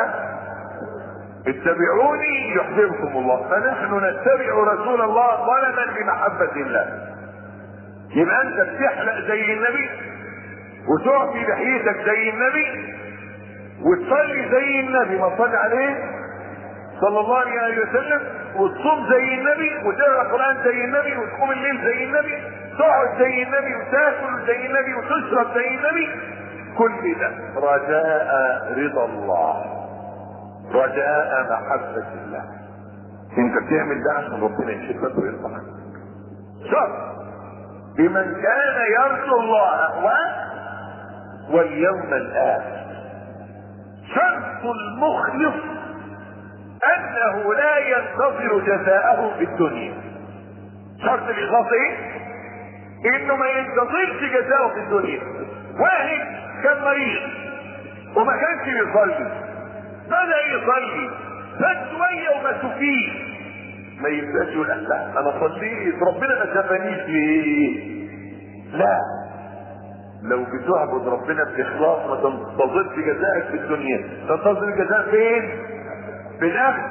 اتبعوني يحببكم الله فنحن نتبع رسول الله طلبا لمحبة الله يبقى انت بتحلق زي النبي وتعطي لحيتك زي النبي وتصلي زي النبي ما صلى عليه صلى الله عليه وسلم وتصوم زي النبي وتقرا قران زي النبي وتقوم الليل زي النبي تقعد زي النبي وتاكل زي النبي وتشرب زي النبي كل ده رجاء رضا الله رجاء محبة الله انت بتعمل ده عشان ربنا يحبك ويرضى عنك شرط لمن كان يرجو الله و واليوم الاخر شرط المخلص انه لا ينتظر جزاءه في الدنيا شرط الاخلاص ايه انه ما ينتظرش جزاءه في الدنيا واحد كان مريض وما كانش بيصلي بدا يصلي فات شويه وما فيه ما يبقاش يقول لا انا صليت ربنا ما شافنيش ليه لا لو بتعبد ربنا باخلاص ما تنتظرش جزائك في الدنيا تنتظر الجزاء فين في الاخر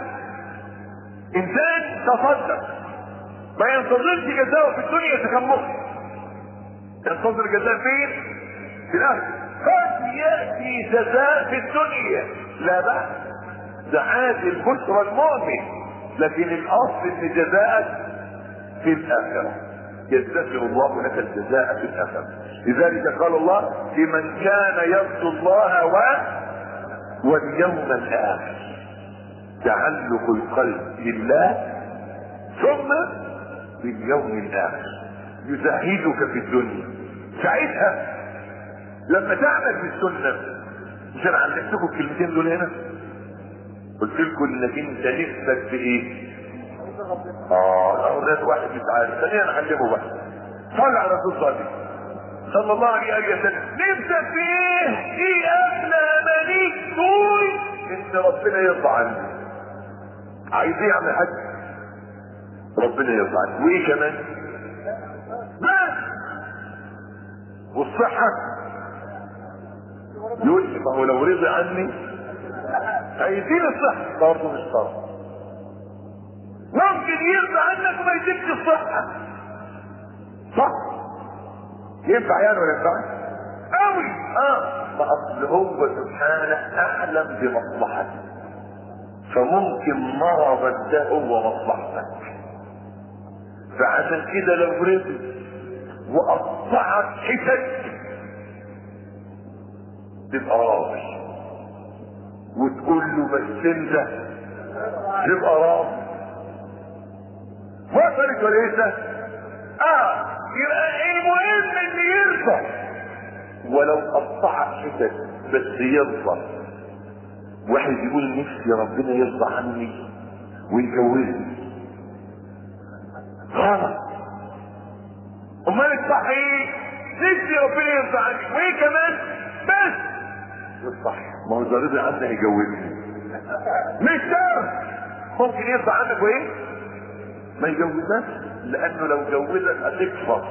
انسان تصدق ما ينتظرش جزاءه في الدنيا اذا كان مخلص ينتظر الجزاء فين في الاخر قد ياتي جزاء في الدنيا لا بأس ده عادي البشرى المؤمن لكن الاصل ان جزاءك في الاخره يجزي الله لك الجزاء في الاخره لذلك قال الله لمن كان يرجو الله و واليوم الاخر تعلق القلب لله ثم باليوم الاخر يزهدك في الدنيا ساعتها لما تعمل في السنه مش انا علمتكم الكلمتين دول هنا قلت لكم انك انت نفسك في ايه اه اولاد واحد مش عارف خلينا نعلمه بقى صلى على رسول صلى صلى الله عليه وسلم نفسك في ايه ايه قبل امانيك تقول ان ربنا يرضى عنك عايز ايه يعمل حاجه ربنا يرضى عنك وايه كمان بس والصحه يقول لي ما هو لو رضي عني هيديني الصحة برضه مش شرط ممكن يرضى عنك وما يديكش الصحة صح ينفع يعني ولا ينفع قوي اه ما اصل هو سبحانه اعلم بمصلحتك فممكن مرضك ده هو مصلحتك فعشان كده لو رضي وقطعك حتت تبقى راضي وتقول له بس انت تبقى راضي وصلت ولا لسه؟ اه يبقى المهم ان يرضى ولو قطعت حتت بس يرضى واحد يقول نفسي ربنا يرضى عني ويجوزني غلط امال الصح ايه؟ نفسي ربنا يرضى عني وايه كمان؟ بس الصح ما هو اذا رضي عني هيجوزني مش شرط ممكن يرضى عنك وايه؟ ما يجوزكش لانه لو جوزك هتكفر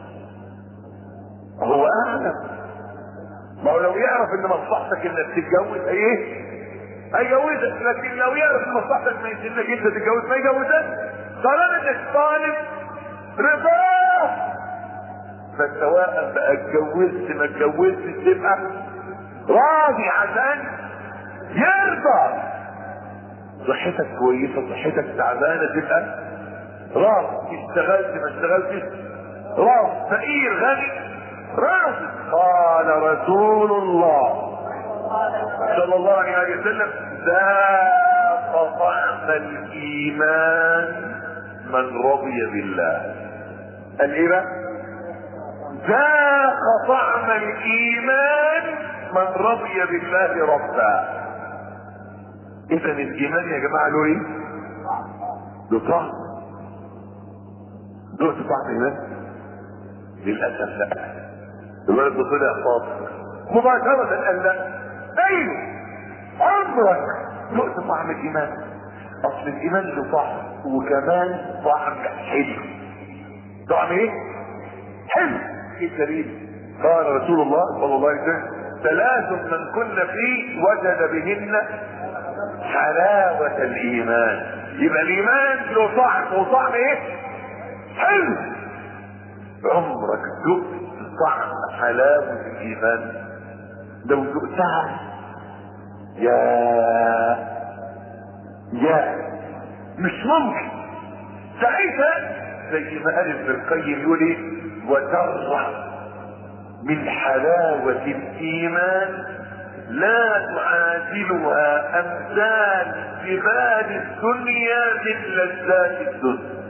هو اعلم ما هو لو يعرف ان مصلحتك انك تتجوز ايه هيجوزك لكن لو يعرف ان مصلحتك ما انك انت تتجوز ما يجوزك طالما انك طالب رضاه فسواء بقى اتجوزت ما اتجوزتش تبقى راضي عشان يرضى صحتك كويسه صحتك تعبانه تبقى راضي اشتغلت ما اشتغلتش راضي فقير غني راضي قال رسول الله صلى الله عليه وسلم ذاق طعم الايمان من رضي بالله قال ايه بقى ذاق طعم الايمان من رضي بالله ربا اذا الايمان يا جماعه له ايه له طعم دقت طعم ايمان للاسف لا الولد ده طلع فاضي مباشرة قال لا ايوه عمرك دقت طعم الايمان اصل الايمان له طعم وكمان طعم حلو طعم ايه؟ حلو ايه الدليل؟ قال رسول الله صلى الله عليه وسلم ثلاث من كن فيه وجد بهن حلاوة الإيمان يبقى الإيمان له طعم وطعم إيه؟ حلو عمرك ذقت طعم حلاوة الإيمان لو ذقتها يا يا مش ممكن ساعتها زي ما قال ابن القيم يقول ايه وترى من حلاوة الإيمان لا تعادل امثلها امثال جبال الدنيا من لذات الدنيا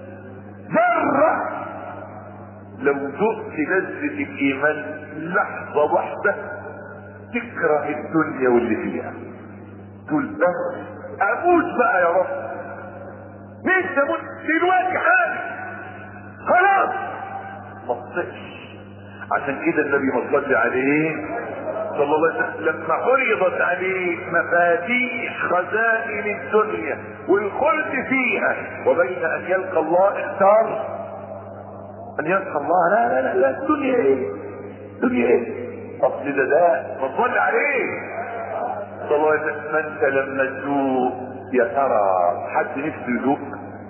ذرة لو ذقت لذة الايمان لحظة واحدة تكره الدنيا واللي فيها تقول بس اموت بقى يا رب نفسي اموت دلوقتي حاجة خلاص ما تصحش عشان كده النبي ما صلى عليه صلى الله عليه وسلم لما عرضت عليه مفاتيح خزائن الدنيا والخلد فيها وبين ان يلقى الله اختار ان يلقى الله لا لا لا, لا الدنيا ايه الدنيا ايه اصل ده ده ما تصلي عليه صلى الله عليه وسلم انت لما تذوق يا ترى حد نفسه يذوق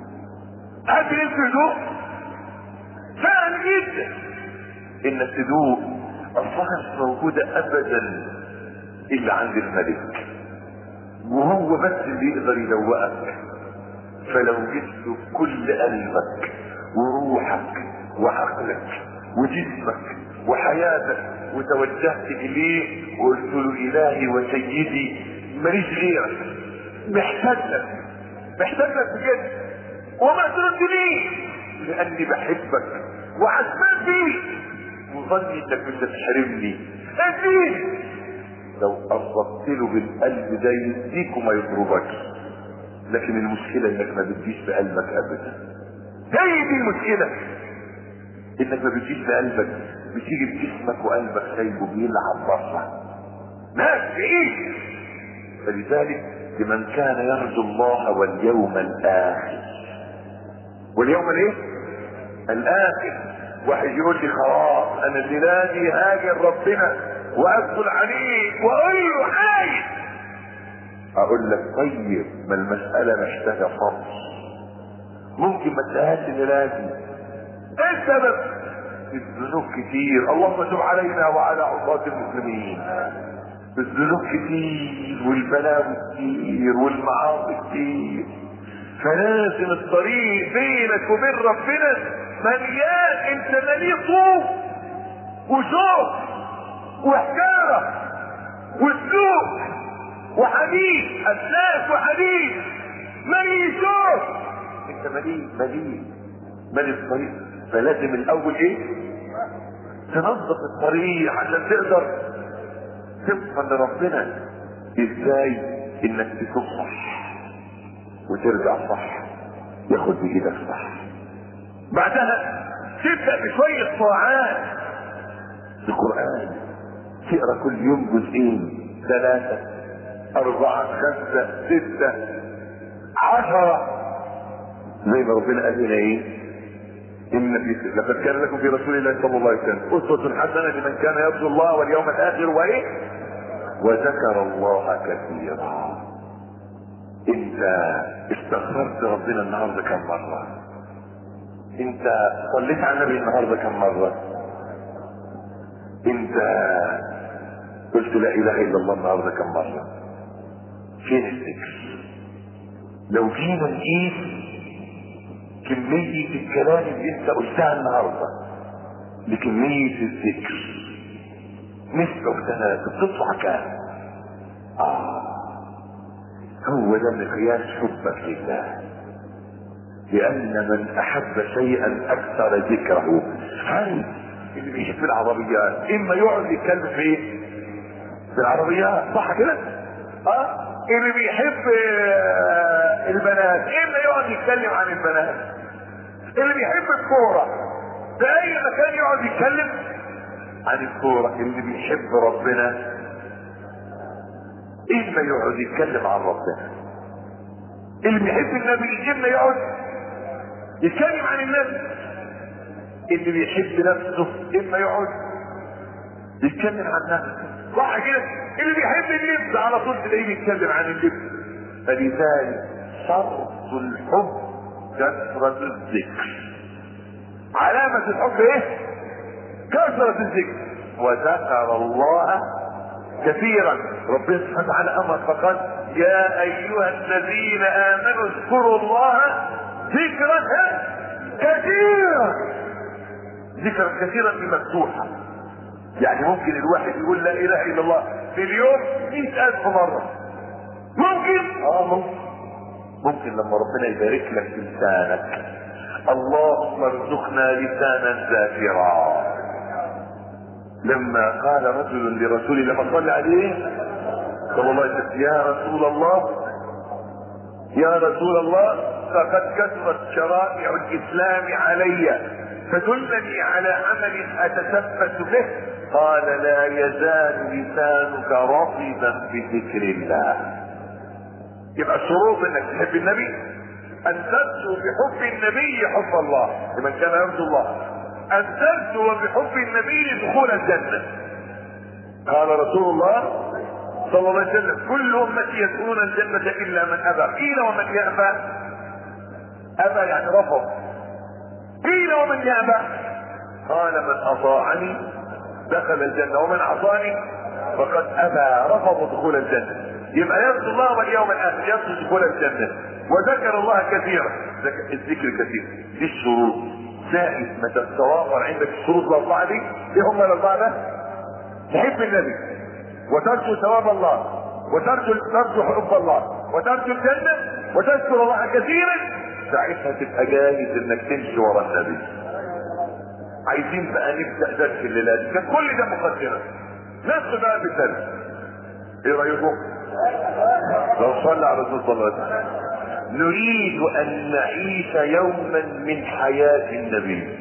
حد نفسه يذوق سهل جدا انك تذوق اصلها مش موجودة ابدا الا عند الملك وهو بس اللي يقدر يدوقك فلو جبت كل قلبك وروحك وعقلك وجسمك وحياتك وتوجهت اليه وقلت له الهي وسيدي ماليش غيرك محتاج لك محتاج لك بجد وما تردنيش لاني بحبك وعزمان فيك وظني انك انت تحرمني اديني لو قربت له بالقلب ده يديك وما يضربكش لكن المشكلة انك ما بتجيش بقلبك ابدا هي دي المشكلة انك ما بتجيش بقلبك بتيجي بجسمك وقلبك سايبه بيلعب بره ناس تعيش فلذلك لمن كان يرجو الله واليوم الاخر واليوم الايه الاخر واحد يقول لي خلاص انا دلالي هاجر ربنا وادخل عليه واقول له عايز اقول لك طيب ما المسألة محتاجة صبر ممكن ما تلاقيهاش دلالي ايه السبب الذنوب كتير اللهم تب علينا وعلى عصاة المسلمين الذنوب كتير والبلاوي كتير والمعاصي كتير فلازم الطريق بينك وبين ربنا مليان انت مليء طوف وشوق وحجارة وسلوك وحديث اسلاك وحديث مليء شوق انت مليء مليء مليء الطريق فلازم الاول ايه تنظف الطريق عشان تقدر توصل لربنا ازاي انك تكون صح وترجع صح ياخد بايدك صح بعدها تبدا بشويه طاعات القران تقرا كل يوم جزئين ثلاثه اربعه خمسه سته عشره زي ما ربنا قال لنا ايه ان في لقد كان لكم في رسول الله صلى الله عليه وسلم اسوه حسنه لمن كان يرجو الله واليوم الاخر وايه وذكر الله كثيرا انت استغفرت ربنا النهارده كم مره انت صليت على النبي النهارده كم مره انت قلت لا اله الا الله النهارده كم مره فين الذكر لو جينا نقيس كمية الكلام اللي انت قلتها النهاردة لكمية الذكر نسبة وثلاثة بتطلع كام؟ آه هو ده مقياس حبك لله لأن من أحب شيئا أكثر ذكره هل اللي بيحب العربيات إما يقعد يتكلم في إيه؟ في العربيات صح كده؟ اه اللي بيحب آه، البنات اما يقعد يتكلم عن البنات اللي بيحب الكورة في اي مكان يقعد يتكلم عن الكورة اللي بيحب ربنا اما يقعد يتكلم عن ربنا اللي بيحب النبي اما يقعد يتكلم عن النبي اللي بيحب نفسه اما يقعد يتكلم عن نفسه صح كده اللي بيحب اللبس على طول تلاقيه بيتكلم عن اللبس فلذلك شرط الحب كثرة الذكر علامة الحب ايه كثرة الذكر وذكر الله كثيرا ربنا سبحانه وتعالى امر فقال يا ايها الذين امنوا اذكروا الله ذكرا كثيرا ذكرا كثيرا بمفتوحه يعني ممكن الواحد يقول لا اله الا الله في اليوم مئة الف مرة ممكن اه ممكن ممكن لما ربنا يبارك لك في لسانك اللهم ارزقنا لسانا ذاكرا لما قال رجل لرسول الله لما صلى عليه صلى الله عليه وسلم يا رسول الله يا رسول الله فقد كثرت شرائع الاسلام علي فدلني على عمل اتثبت به قال لا يزال لسانك رطبا بذكر الله يبقى شروط انك تحب النبي ان ترجو بحب النبي حب الله لمن كان يرجو الله ان ترجو بحب النبي دخول الجنه قال رسول الله صلى الله عليه وسلم كل امتي يدخلون الجنه الا من ابى قيل ومن يابى ابى يعني رفض قيل ومن يابى قال من اطاعني دخل الجنه ومن عصاني فقد ابى رفض دخول الجنه يبقى يرجو الله واليوم الاخر يرجو دخول الجنه وذكر الله كثيرا الذكر كثير دي الشروط سائل ما تتوافر عندك الشروط الاربعه دي ايه هم الاربعه ده؟ تحب النبي وترجو ثواب الله وترجو ترجو حب الله وترجو الجنه وتذكر الله كثيرا ساعتها تبقى جاهز انك تمشي ورا النبي عايزين بقى نبدا درس الليله دي كان كل ده مقدمه ندخل بقى بالدرس ايه رايكم؟ لو صلى على الرسول صلى الله عليه وسلم نريد ان نعيش يوما من حياه النبي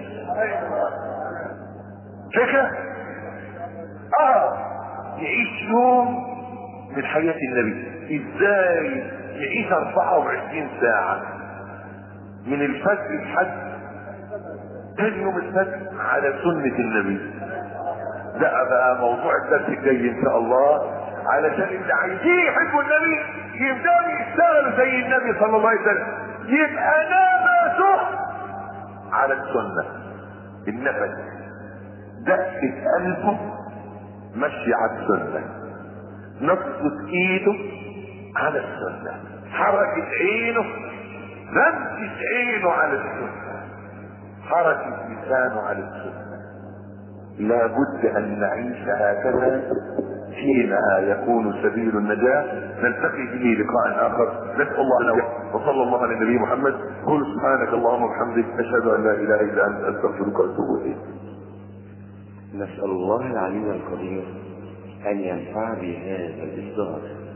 فكره اه نعيش يوم من حياة النبي ازاي نعيش 24 ساعة من الفجر لحد تاني يوم الفجر على سنة النبي ده بقى موضوع الدرس الجاي ان شاء الله علشان اللي عايزين يحبوا النبي يبداوا يشتغلوا زي النبي صلى الله عليه وسلم يبقى نفسه على السنة النفس دقة قلبه مشي على السنة نبضة ايده على السنة حركة عينه لمسة عينه على السنة حركة لسانه على السنة لابد ان نعيش هكذا حينها يكون سبيل النجاة نلتقي به لقاء اخر نسأل الله ان وصلى الله على النبي محمد قل سبحانك اللهم وبحمدك اشهد ان لا اله الا انت استغفرك واتوب اليك نسأل الله العلي القدير أن ينفع بهذا الإصدار